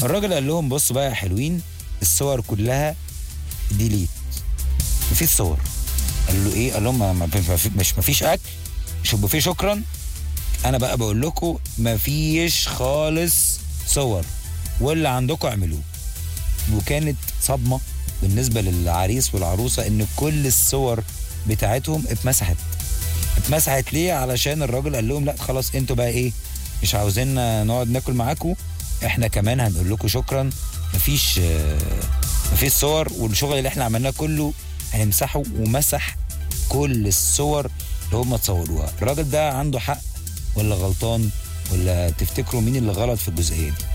الراجل قال لهم بصوا بقى يا حلوين الصور كلها ديليت مفيش صور قال له ايه قال لهم ما- ما ما في- مش مفيش اكل مش البوفيه شكرا انا بقى بقول لكم مفيش خالص صور واللي عندكم اعملوه وكانت صدمه بالنسبه للعريس والعروسه ان كل الصور بتاعتهم اتمسحت اتمسحت ليه علشان الراجل قال لهم لا خلاص انتوا بقى ايه مش عاوزين نقعد ناكل معاكم احنا كمان هنقول لكم شكرا مفيش آه، مفيش صور والشغل اللي احنا عملناه كله هنمسحه ومسح كل الصور اللي هم تصوروها الراجل ده عنده حق ولا غلطان ولا تفتكروا مين اللي غلط في الجزئيه دي